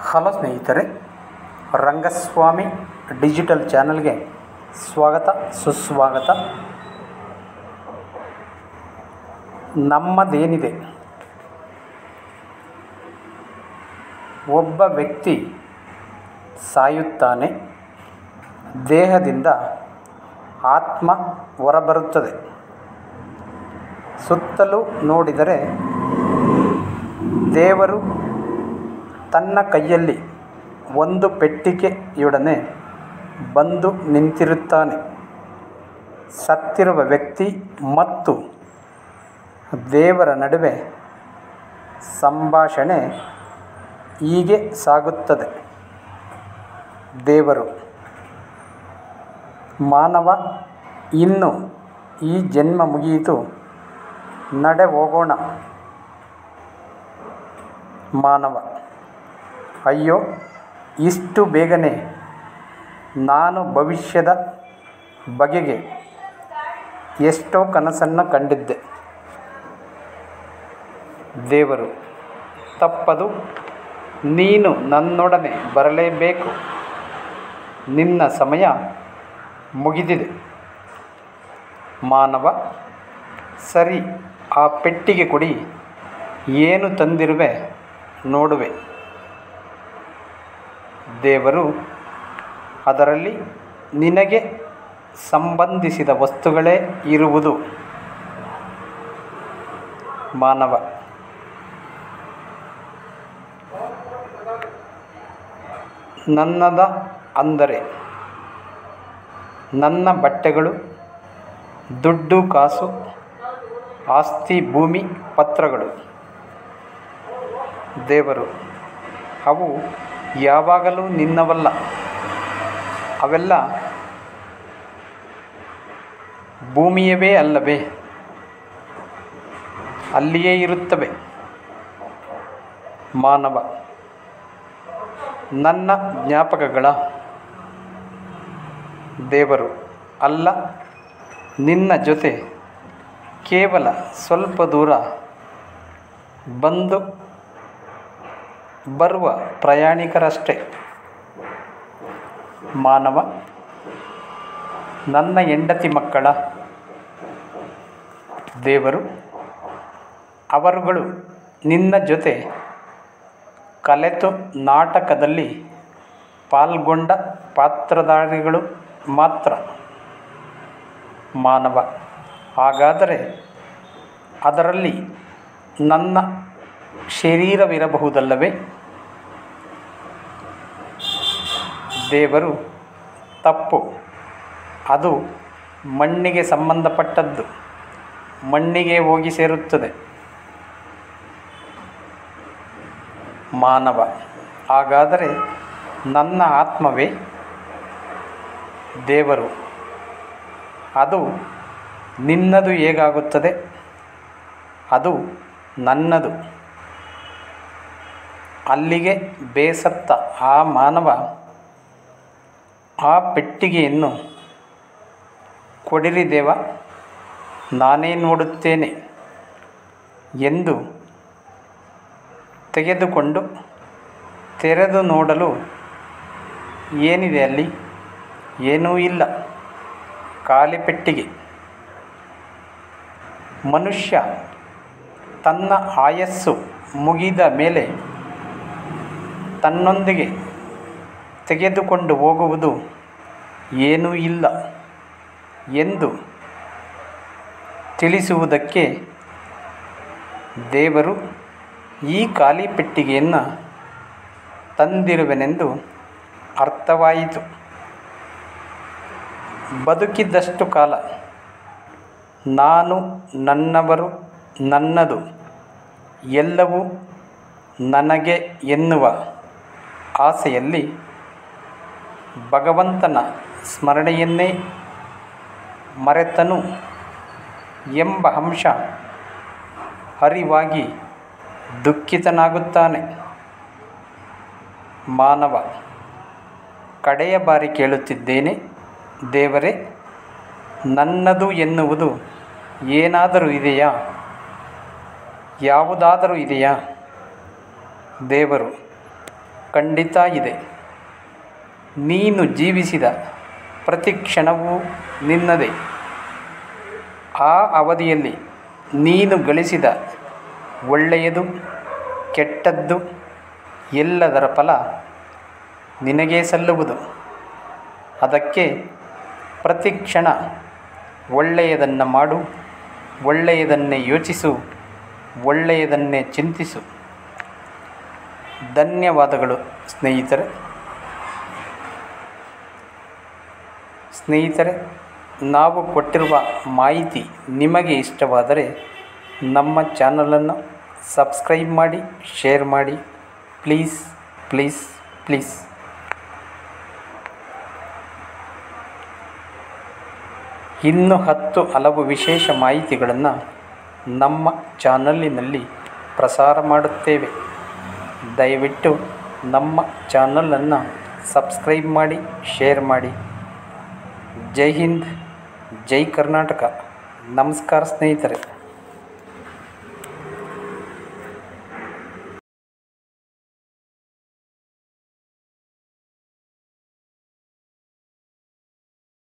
hello ಸ್ನೇಹಿತರೆ Rangaswamy digital ಚಾನಲ್ಗೆ ಸ್ವಾಗತ ಸುಸ್ವಾಗತ ನಮ್ಮದೇನಿದೆ ಒಬ್ಬ ವ್ಯಕ್ತಿ ಸಾಯುತ್ತಾನೆ ದೇಹದಿಂದ ಆತ್ಮ ಹೊರಬರುತ್ತದೆ ಸುತ್ತಲೂ ನೋಡಿದರೆ ದೇವರು ತನ್ನ ಕೈಯಲ್ಲಿ ಒಂದು ಪೆಟ್ಟಿಗೆಯೊಡನೆ ಬಂದು ನಿಂತಿರುತ್ತಾನೆ ಸತ್ತಿರುವ ವ್ಯಕ್ತಿ ಮತ್ತು ದೇವರ ನಡುವೆ ಸಂಭಾಷಣೆ ಹೀಗೆ ಸಾಗುತ್ತದೆ ದೇವರು ಮಾನವ ಇನ್ನು ಈ ಜನ್ಮ ಮುಗಿಯಿತು ನಡೆ ಹೋಗೋಣ ಮಾನವ ಅಯ್ಯೋ ಇಷ್ಟು ಬೇಗನೆ ನಾನು ಭವಿಷ್ಯದ ಬಗೆಗೆ ಎಷ್ಟೋ ಕನಸನ್ನು ಕಂಡಿದ್ದೆ ದೇವರು ತಪ್ಪದು ನೀನು ನನ್ನೊಡನೆ ಬರಲೇಬೇಕು ನಿನ್ನ ಸಮಯ ಮುಗಿದಿದೆ ಮಾನವ ಸರಿ ಆ ಪೆಟ್ಟಿಗೆ ಕೊಡಿ ಏನು ತಂದಿರುವೆ ನೋಡುವೆ ದೇವರು ಅದರಲ್ಲಿ ನಿನಗೆ ಸಂಬಂಧಿಸಿದ ವಸ್ತುಗಳೇ ಇರುವುದು ಮಾನವ ನನ್ನದ ಅಂದರೆ ನನ್ನ ಬಟ್ಟೆಗಳು ದುಡ್ಡು ಕಾಸು ಆಸ್ತಿ ಭೂಮಿ ಪತ್ರಗಳು ದೇವರು ಅವು ಯಾವಾಗಲೂ ನಿನ್ನವಲ್ಲ ಅವೆಲ್ಲ ಭೂಮಿಯವೇ ಅಲ್ಲವೇ ಅಲ್ಲಿಯೇ ಇರುತ್ತವೆ ಮಾನವ ನನ್ನ ಜ್ಞಾಪಕಗಳ ದೇವರು ಅಲ್ಲ ನಿನ್ನ ಜೊತೆ ಕೇವಲ ಸ್ವಲ್ಪ ದೂರ ಬಂದು ಬರುವ ಪ್ರಯಾಣಿಕರಷ್ಟೇ ಮಾನವ ನನ್ನ ಹೆಂಡತಿ ಮಕ್ಕಳ ದೇವರು ಅವರುಗಳು ನಿನ್ನ ಜೊತೆ ಕಲೆತು ನಾಟಕದಲ್ಲಿ ಪಾಲ್ಗೊಂಡ ಪಾತ್ರಧಾರಿಗಳು ಮಾತ್ರ ಮಾನವ ಹಾಗಾದರೆ ಅದರಲ್ಲಿ ನನ್ನ ಶರೀರವಿರಬಹುದಲ್ಲವೇ ದೇವರು ತಪ್ಪು ಅದು ಮಣ್ಣಿಗೆ ಸಂಬಂಧಪಟ್ಟದ್ದು ಮಣ್ಣಿಗೆ ಹೋಗಿ ಸೇರುತ್ತದೆ ಮಾನವ ಹಾಗಾದರೆ ನನ್ನ ಆತ್ಮವೇ ದೇವರು ಅದು ನಿನ್ನದು ಹೇಗಾಗುತ್ತದೆ ಅದು ನನ್ನದು ಅಲ್ಲಿಗೆ ಬೇಸತ್ತ ಆ ಮಾನವ ಆ ಪೆಟ್ಟಿಗೆಯನ್ನು ಕೊಡಿರಿ ದೇವ ನಾನೇ ನೋಡುತ್ತೇನೆ ಎಂದು ತೆಗೆದುಕೊಂಡು ತೆರೆದು ನೋಡಲು ಏನಿದೆ ಅಲ್ಲಿ ಏನೂ ಇಲ್ಲ ಖಾಲಿ ಪೆಟ್ಟಿಗೆ ಮನುಷ್ಯ ತನ್ನ ಆಯಸ್ಸು ಮುಗಿದ ಮೇಲೆ ತನ್ನೊಂದಿಗೆ ತೆಗೆದುಕೊಂಡು ಹೋಗುವುದು ಏನೂ ಇಲ್ಲ ಎಂದು ತಿಳಿಸುವುದಕ್ಕೆ ದೇವರು ಈ ಖಾಲಿ ಪೆಟ್ಟಿಗೆಯನ್ನು ತಂದಿರುವೆನೆಂದು ಅರ್ಥವಾಯಿತು ಬದುಕಿದ್ದಷ್ಟು ಕಾಲ ನಾನು ನನ್ನವರು ನನ್ನದು ಎಲ್ಲವೂ ನನಗೆ ಎನ್ನುವ ಆಸೆಯಲ್ಲಿ ಭಗವಂತನ ಸ್ಮರಣೆಯನ್ನೇ ಮರೆತನು ಎಂಬ ಅಂಶ ಅರಿವಾಗಿ ದುಃಖಿತನಾಗುತ್ತಾನೆ ಮಾನವ ಕಡೆಯ ಬಾರಿ ಕೇಳುತ್ತಿದ್ದೇನೆ ದೇವರೇ ನನ್ನದು ಎನ್ನುವುದು ಏನಾದರೂ ಇದೆಯಾ ಯಾವುದಾದರೂ ಇದೆಯಾ ದೇವರು ಖಂಡಿತ ಇದೆ ನೀನು ಜೀವಿಸಿದ ಪ್ರತಿ ಕ್ಷಣವೂ ನಿನ್ನದೇ ಆ ಅವಧಿಯಲ್ಲಿ ನೀನು ಗಳಿಸಿದ ಒಳ್ಳೆಯದು ಕೆಟ್ಟದ್ದು ಎಲ್ಲದರ ಫಲ ನಿನಗೇ ಸಲ್ಲುವುದು ಅದಕ್ಕೆ ಪ್ರತಿ ಕ್ಷಣ ಒಳ್ಳೆಯದನ್ನು ಮಾಡು ಒಳ್ಳೆಯದನ್ನೇ ಯೋಚಿಸು ಒಳ್ಳೆಯದನ್ನೇ ಚಿಂತಿಸು ಧನ್ಯವಾದಗಳು ಸ್ನೇಹಿತರೆ ಸ್ನೇಹಿತರೆ ನಾವು ಕೊಟ್ಟಿರುವ ಮಾಹಿತಿ ನಿಮಗೆ ಇಷ್ಟವಾದರೆ ನಮ್ಮ ಚಾನಲನ್ನು ಸಬ್ಸ್ಕ್ರೈಬ್ ಮಾಡಿ ಶೇರ್ ಮಾಡಿ ಪ್ಲೀಸ್ ಪ್ಲೀಸ್ ಪ್ಲೀಸ್ ಇನ್ನು ಹತ್ತು ಹಲವು ವಿಶೇಷ ಮಾಹಿತಿಗಳನ್ನು ನಮ್ಮ ಚಾನಲ್ಲಿನಲ್ಲಿ ಪ್ರಸಾರ ಮಾಡುತ್ತೇವೆ ದಯವಿಟ್ಟು ನಮ್ಮ ಚಾನಲನ್ನು ಸಬ್ಸ್ಕ್ರೈಬ್ ಮಾಡಿ ಶೇರ್ ಮಾಡಿ ಜೈ ಹಿಂದ್ ಜೈ ಕರ್ನಾಟಕ ನಮಸ್ಕಾರ ಸ್ನೇಹಿತರೆ